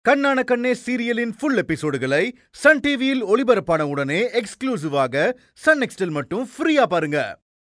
கண்ணான கண்ணே சீரியலின் full எபிசோடுகளை Sun டிவியில் ஒளிபரப்பான உடனே எக்ஸ்க்ளூசிவாக சன் நெக்ஸ்டில் மட்டும் ஃப்ரீயா பாருங்க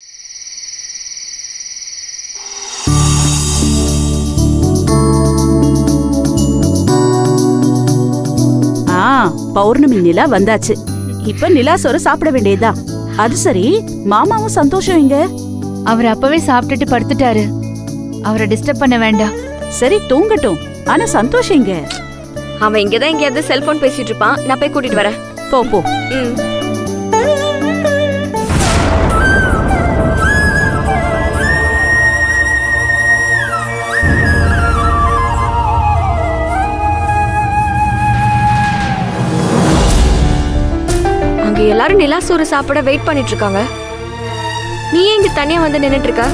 ஆ பௌர்ணமி நிலா வந்தாச்சு இப்ப நிலா சோறு சாப்பிட வேண்டியதா அது சரி மாமாவும் சந்தோஷம் இங்க அவர் அப்பவே சாப்பிட்டுட்டு படுத்துட்டாரு அவரை டிஸ்டர்ப் பண்ண வேண்டாம் சரி தூங்கட்டும் ஆனா சந்தோஷம் இங்க அவன் இங்கதான் எங்கேயாவது செல்போன் பேசிட்டு இருப்பான் நான் போய் கூட்டிட்டு வரேன் போ போ ம் அங்க எல்லாரும் நிலா சோறு சாப்பிட வெயிட் பண்ணிட்டு இருக்காங்க நீ ஏன் இங்க தனியா வந்து நின்னுட்டு இருக்க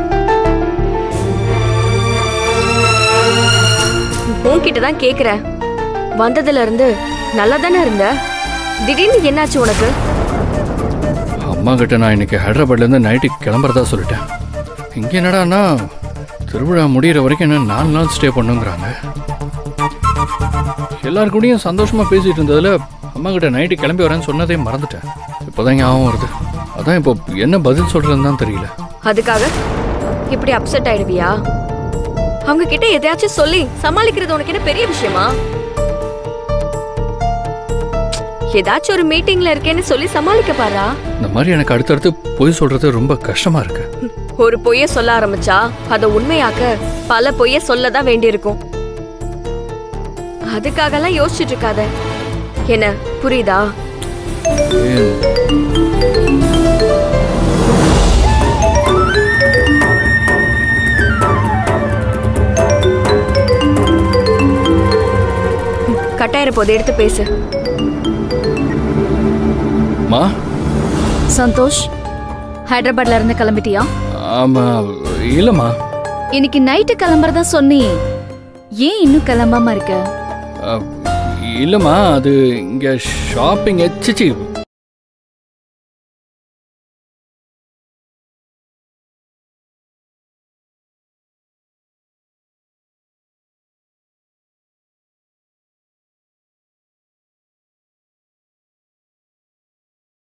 உன்கிட்ட தான் கேக்குறேன் வந்ததுல இருந்து நல்லா தானே இருந்த திடீர்னு என்னாச்சு உனக்கு அம்மா கிட்ட நான் இன்னைக்கு ஹைதராபாத்லேருந்து நைட்டுக்கு கிளம்புறதா சொல்லிட்டேன் இங்கே என்னடான்னா திருவிழா முடியிற வரைக்கும் என்ன நாலு நாள் ஸ்டே பண்ணுங்கிறாங்க எல்லார் கூடயும் சந்தோஷமா பேசிட்டு இருந்ததுல அம்மா கிட்ட நைட்டு கிளம்பி வரேன்னு சொன்னதே மறந்துட்டேன் இப்போதான் ஞாபகம் வருது அதான் இப்போ என்ன பதில் சொல்றதுன்னு தான் தெரியல அதுக்காக இப்படி அப்செட் ஆயிடுவியா அவங்க கிட்ட எதையாச்சும் சொல்லி சமாளிக்கிறது உனக்கு என்ன பெரிய விஷயமா ஏதாச்சும் ஒரு மீட்டிங்ல இருக்கேன்னு சொல்லி சமாளிக்க பாரா இந்த மாதிரி எனக்கு அடுத்தடுத்து பொய் சொல்றது ரொம்ப கஷ்டமா இருக்கு ஒரு பொய்ய சொல்ல ஆரம்பிச்சா அத உண்மையாக்க பல பொய்ய சொல்லதான் வேண்டியிருக்கும் அதுக்காகலாம் யோசிச்சுட்டு இருக்காத என்ன புரியுதா ஏன் கட்டாயிர போது எடுத்து பேசு மா சந்தோஷ் ஹைதராபாத்ல இருந்து கிளம்பிட்டியா ஆமா இல்லைம்மா இன்னைக்கு நைட்டு கிளம்புறதா சொன்னி ஏன் இன்னும் கிளம்பாம இருக்க அஹ், இல்லைம்மா அது இங்கே ஷாப்பிங் சிச்சி